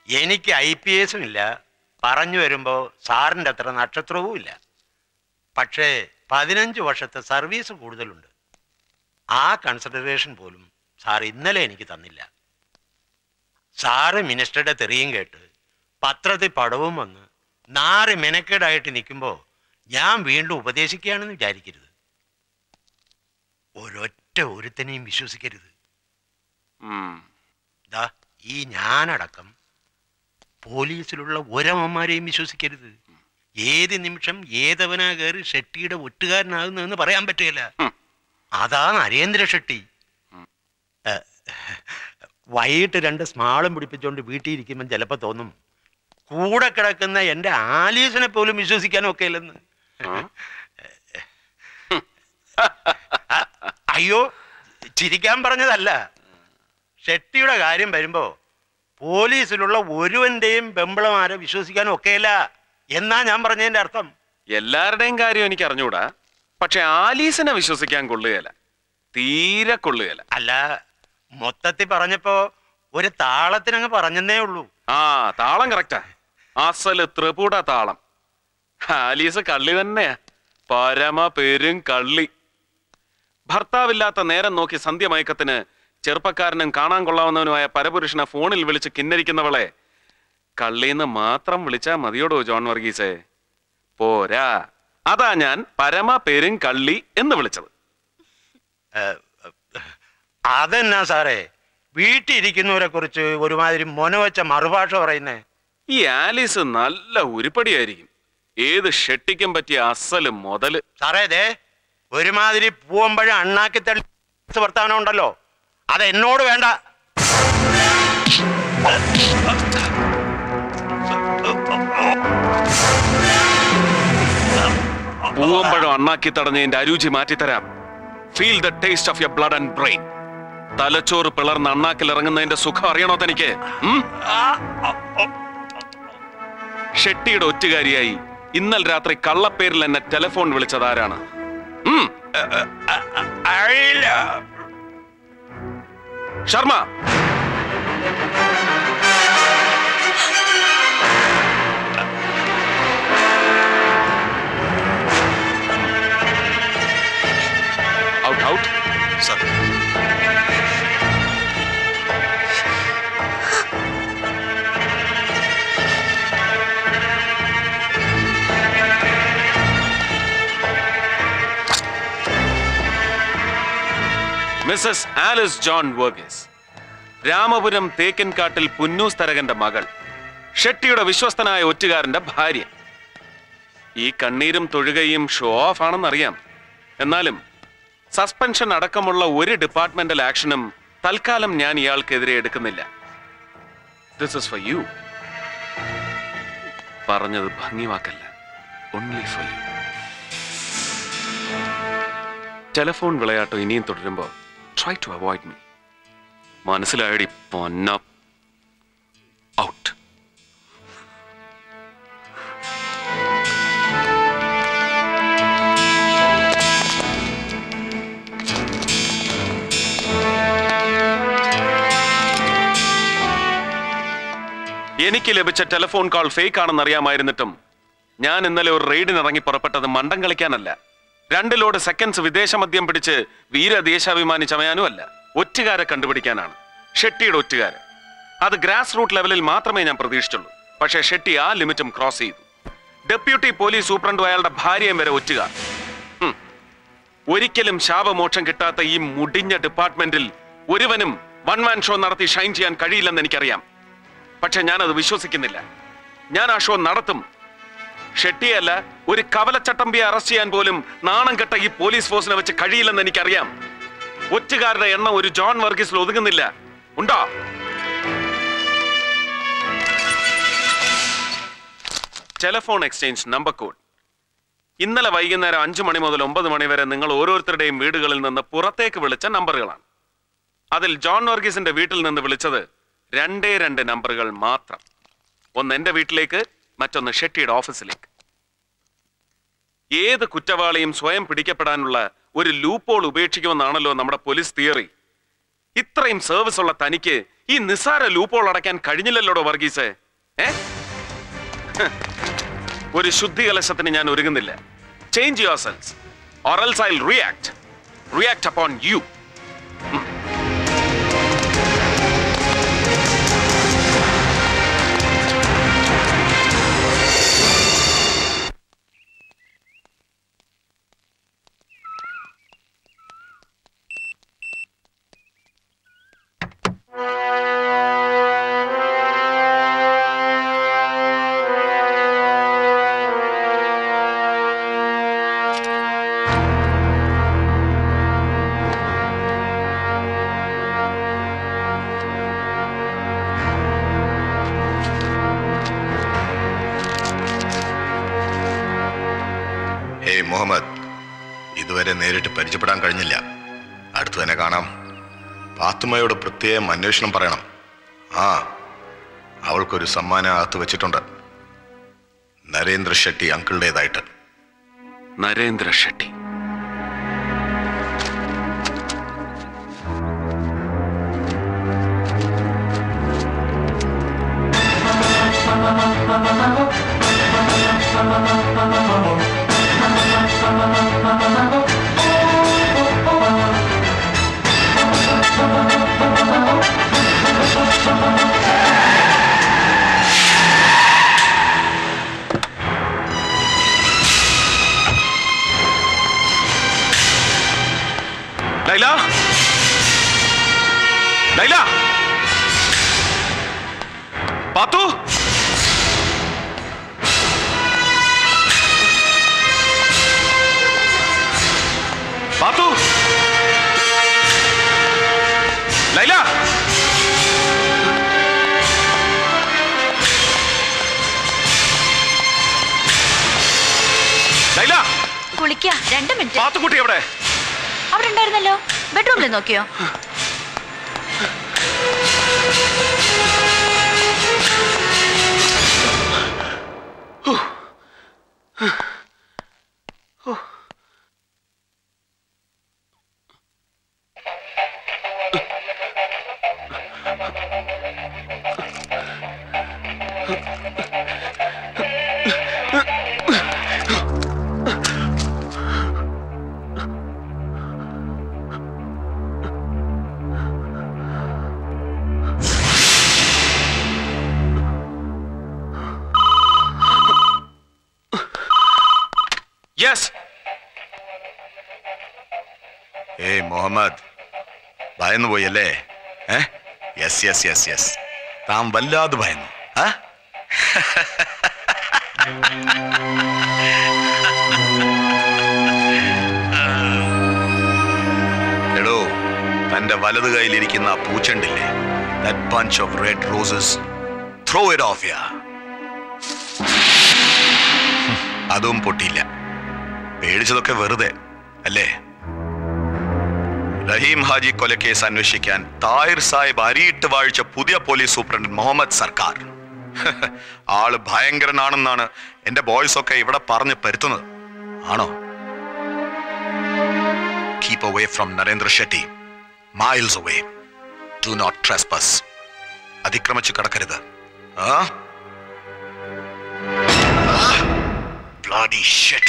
എനിക്ക് I P എസും ഇല്ല പറഞ്ഞു വരുമ്പോൾ സാറിൻ്റെ അത്ര നക്ഷത്രവും ഇല്ല പക്ഷേ പതിനഞ്ച് വർഷത്തെ സർവീസ് കൂടുതലുണ്ട് ആ കൺസിഡറേഷൻ പോലും സാർ ഇന്നലെ എനിക്ക് തന്നില്ല സാറ് മിനിസ്റ്ററുടെ തെറിയും കേട്ട് പത്രത്തിൽ പടവും വന്ന് നാറ് മെനക്കേടായിട്ട് നിൽക്കുമ്പോൾ ഞാൻ വീണ്ടും ഉപദേശിക്കുകയാണെന്ന് വിചാരിക്കരുത് ഒരൊറ്റ ഒരുത്തനെയും വിശ്വസിക്കരുത് ഉം. ദാ ഈ ഞാനടക്കം പോലീസിലുള്ള ഒരമ്മമാരെയും വിശ്വസിക്കരുത് ഏത് നിമിഷം ഏതവനാ കയറി ഷെട്ടിയുടെ ഒറ്റുകാരനാകുന്നതെന്ന് പറയാൻ പറ്റുകയില്ല ഹും. അതാ നരേന്ദ്ര ഷെട്ടി ഏ, വൈകിട്ട് രണ്ട് സ്മാളും പിടിപ്പിച്ചുകൊണ്ട് വീട്ടിൽ ഇരിക്കുമ്പോൾ ചിലപ്പോൾ തോന്നും കൂടെ കിടക്കുന്ന എൻ്റെ ആലീസിനെ പോലും വിശ്വസിക്കാനും ഒക്കെ ഇല്ലെന്ന് അയ്യോ ചിരിക്കാൻ പറഞ്ഞതല്ല ഷെട്ടിയുടെ കാര്യം വരുമ്പോ പോലീസിലുള്ള ഒരുവന്റെയും പെമ്പിളമാരെ വിശ്വസിക്കാനും ഒക്കെയില്ല എന്നാ ഞാൻ പറഞ്ഞതിന്റെ അർത്ഥം എല്ലാവരുടെയും കാര്യം എനിക്ക് അറിഞ്ഞൂടാ പക്ഷെ ആലീസിനെ വിശ്വസിക്കാൻ കൊള്ളുകയില്ല തീരെ കൊള്ളുകയില്ല അല്ല മൊത്തത്തിൽ പറഞ്ഞപ്പോ ഒരു താളത്തിനങ്ങ് പറഞ്ഞെന്നേ ഉള്ളൂ ആ താളം കറക്റ്റാ അസല് ത്രിപുട താളം ആലീസ് കള്ളി തന്നെയാ പരമ പെരും കള്ളി ഭർത്താവില്ലാത്ത നേരം നോക്കി സന്ധ്യമയക്കത്തിന് ചെറുപ്പക്കാരനും കാണാൻ കൊള്ളാവുന്നവനുമായ പരപുരുഷനെ ഫോണിൽ വിളിച്ച് കിന്നരിക്കുന്നവളെ കള്ളീന്ന് മാത്രം വിളിച്ചാ മതിയോടോ ജോൺ വർഗീസേ പോരാ അതാ ഞാൻ പരമ പെരും കള്ളി എന്ന് വിളിച്ചത് അതെന്നാ സാറേ വീട്ടിൽ ഇരിക്കുന്നവരെ കുറിച്ച് ഒരുമാതിരി മൊനവച്ച മറുഭാഷ പറയുന്നേ ഈ ആലീസ് നല്ല ഉരുപ്പടിയായിരിക്കും ഏത് ഷെട്ടിക്കും പറ്റിയ അസല് മുതല് സാറേ ദേ ഒരുമാതിരി പൂവമ്പഴ അണ്ണാക്കി തള്ളി വർത്താനം ഉണ്ടല്ലോ അത് എന്നോട് വേണ്ട പൂവമ്പഴം അണ്ണാക്കി തടഞ്ഞതിന്റെ അരുചി മാറ്റിത്തരാം feel the taste of your blood and brain തലച്ചോറ് പിളർന്ന് അണ്ണാക്കിൽ ഇറങ്ങുന്നതിന്റെ സുഖം അറിയണോ തനിക്ക് ഉം? ഷെട്ടിയുടെ ഒറ്റുകാരിയായി ഇന്നൽ രാത്രി കള്ളപ്പേരിൽ എന്നെ ടെലിഫോൺ വിളിച്ചത് ആരാണ് ഉം. അറിയില്ല Sharma out out sir Mrs Alice John Varghese Ramapuram Thekkankattil Punnoose തരകന്റെ മകൾ ഷെട്ടിയുടെ വിശ്വസ്തനായ ഒറ്റുകാരന്റെ ഭാര്യ ഈ കണ്ണീരും തൊഴുകയും ഷോ ഓഫ് ആണെന്നറിയാം എന്നാലും സസ്പെൻഷൻ അടക്കമുള്ള ഒരു ഡിപ്പാർട്ട്മെന്റൽ ആക്ഷനും തൽക്കാലം ഞാൻ ഇയാൾക്കെതിരെ എടുക്കുന്നില്ല ദിസ് ഇസ് ഫോർ യു പറഞ്ഞത് ഭംഗിവാക്കല്ല ഓൺലി ഫോർ യു ടെലിഫോൺ വിളയാട്ടം ഇനിയും തുടരുമ്പോൾ ട്രൈ ടു അവോയ്ഡ് മീ മനസ്സിലായടി പൊന്ന ഔട്ട് എനിക്ക് ലഭിച്ച ടെലിഫോൺ കോൾ ഫേക്ക് ആണെന്ന് അറിയാമായിരുന്നിട്ടും ഞാൻ ഇന്നലെ ഒരു റെയ്ഡിന് ഇറങ്ങി പുറപ്പെട്ടത് മണ്ടം കളിക്കാനല്ല രണ്ട് ലോഡ് സെക്കൻഡ്സ് വിദേശ മദ്യം പിടിച്ച് വീരദേശാഭിമാനി ചമയാനുമല്ല ഒറ്റുകാരെ കണ്ടുപിടിക്കാനാണ് ഷെട്ടിയുടെ ഒറ്റുകാരൻ അത് ഗ്രാസ് റൂട്ട് ലെവലിൽ മാത്രമേ ഞാൻ പ്രതീക്ഷിച്ചുള്ളൂ പക്ഷേ ഷെട്ടി ആ ലിമിറ്റും ക്രോസ് ചെയ്തു ഡെപ്യൂട്ടി പോലീസ് സൂപ്രണ്ടും അയാളുടെ ഭാര്യയും വരെ ഒറ്റുകാർ ഹും. ഒരിക്കലും ശാപമോക്ഷം കിട്ടാത്ത ഈ മുടിഞ്ഞ ഡിപ്പാർട്ട്മെന്റിൽ ഒരുവനും വൺ മാൻ ഷോ നടത്തി ഷൈൻ ചെയ്യാൻ കഴിയില്ലെന്ന് എനിക്കറിയാം പക്ഷെ ഞാനത് വിശ്വസിക്കുന്നില്ല ഞാൻ ആ ഷോ നടത്തും ഷെട്ടിയല്ല ഒരു കവലച്ചട്ടമ്പിയെ അറസ്റ്റ് ചെയ്യാൻ പോലും നാണം കെട്ട ഈ പോലീസ് ഫോഴ്സിനെ വെച്ച് കഴിയില്ലെന്ന് എനിക്കറിയാം ഒറ്റുകാരുടെ എണ്ണം ഒരു ജോൺ വർഗീസിൽ ഒതുങ്ങുന്നില്ല ഉണ്ടോ ടെലിഫോൺ എക്സ്ചേഞ്ച് നമ്പർ കോഡ് ഇന്നലെ വൈകുന്നേരം അഞ്ചു മണി മുതൽ ഒമ്പത് മണി വരെ നിങ്ങൾ ഓരോരുത്തരുടെയും വീടുകളിൽ നിന്ന് പുറത്തേക്ക് വിളിച്ച നമ്പറുകളാണ് അതിൽ ജോൺ വർഗീസിന്റെ വീട്ടിൽ നിന്ന് വിളിച്ചത് രണ്ടേ രണ്ട് നമ്പറുകൾ മാത്രം ഒന്ന് എന്റെ വീട്ടിലേക്ക് മറ്റൊന്ന് ഷെട്ടിയുടെ ഓഫീസിലേക്ക് ഏത് കുറ്റവാളിയും സ്വയം പിടിക്കപ്പെടാനുള്ള ഒരു ലൂപ്പോൾ ഉപേക്ഷിക്കുമെന്നാണല്ലോ നമ്മുടെ പോലീസ് തിയറി ഇത്രയും സർവീസ് ഉള്ള തനിക്ക് ഈ നിസ്സാര ലൂപ്പോൾ അടയ്ക്കാൻ കഴിഞ്ഞില്ലല്ലോടോ വർഗീസേ ഏ ഹ്. ഒരു ശുദ്ധി കലശത്തിന് ഞാൻ ഒരുങ്ങുന്നില്ല change your cells or else I'll react. React upon you. Hey Muhammad ഇതുവരെ നേരിട്ട് പരിചയപ്പെടാൻ കഴിഞ്ഞില്ല അടുത്ത് തന്നെ കാണാം പാത്തുമ്മയോട് പ്രത്യേകം അന്വേഷണം പറയണം ആ അവൾക്കൊരു സമ്മാനം അകത്ത് വെച്ചിട്ടുണ്ട് നരേന്ദ്ര ഷെട്ടി അങ്കിളുടേതായിട്ട് നരേന്ദ്ര ഷെട്ടി ലൈല ലൈല പാത്തു പാത്തു ലൈല ലൈല കുളിക്ക രണ്ട് മിനിറ്റ് പാത്തുക്കുട്ടി എവിടെ അവിടെ ഉണ്ടായിരുന്നല്ലോ ബെഡ്റൂമിൽ നോക്കിയോ യെസ് ഏയ് മുഹമ്മദ് ഭയന്നു പോയല്ലേ ഏ യെസ് യെസ് യെസ് യെസ് താൻ വല്ലാതെ ഭയന്നു ആ എടോ തന്റെ വലത് കയ്യിലിരിക്കുന്ന ആ പൂച്ചണ്ടില്ലേ that bunch of red roses throw it off ya അതും പൊട്ടിയില്ല പേടിച്ചതൊക്കെ വെറുതെ അല്ലേ റഹീം ഹാജി കൊലക്കേസ് അന്വേഷിക്കാൻ താഹിർ സാഹിബ് അരിയിട്ട് വാഴിച്ച പുതിയ പോലീസ് സൂപ്രണ്ട് മുഹമ്മദ് സർക്കാർ ആള് ഭയങ്കരനാണെന്നാണ് എന്റെ ബോയ്സ് ഒക്കെ ഇവിടെ പറഞ്ഞ് പരുത്തുന്നത് ആണോ keep away from Narendra Shetty miles away do not trespass അതിക്രമിച്ചു കടക്കരുത് ആ Bloody shit.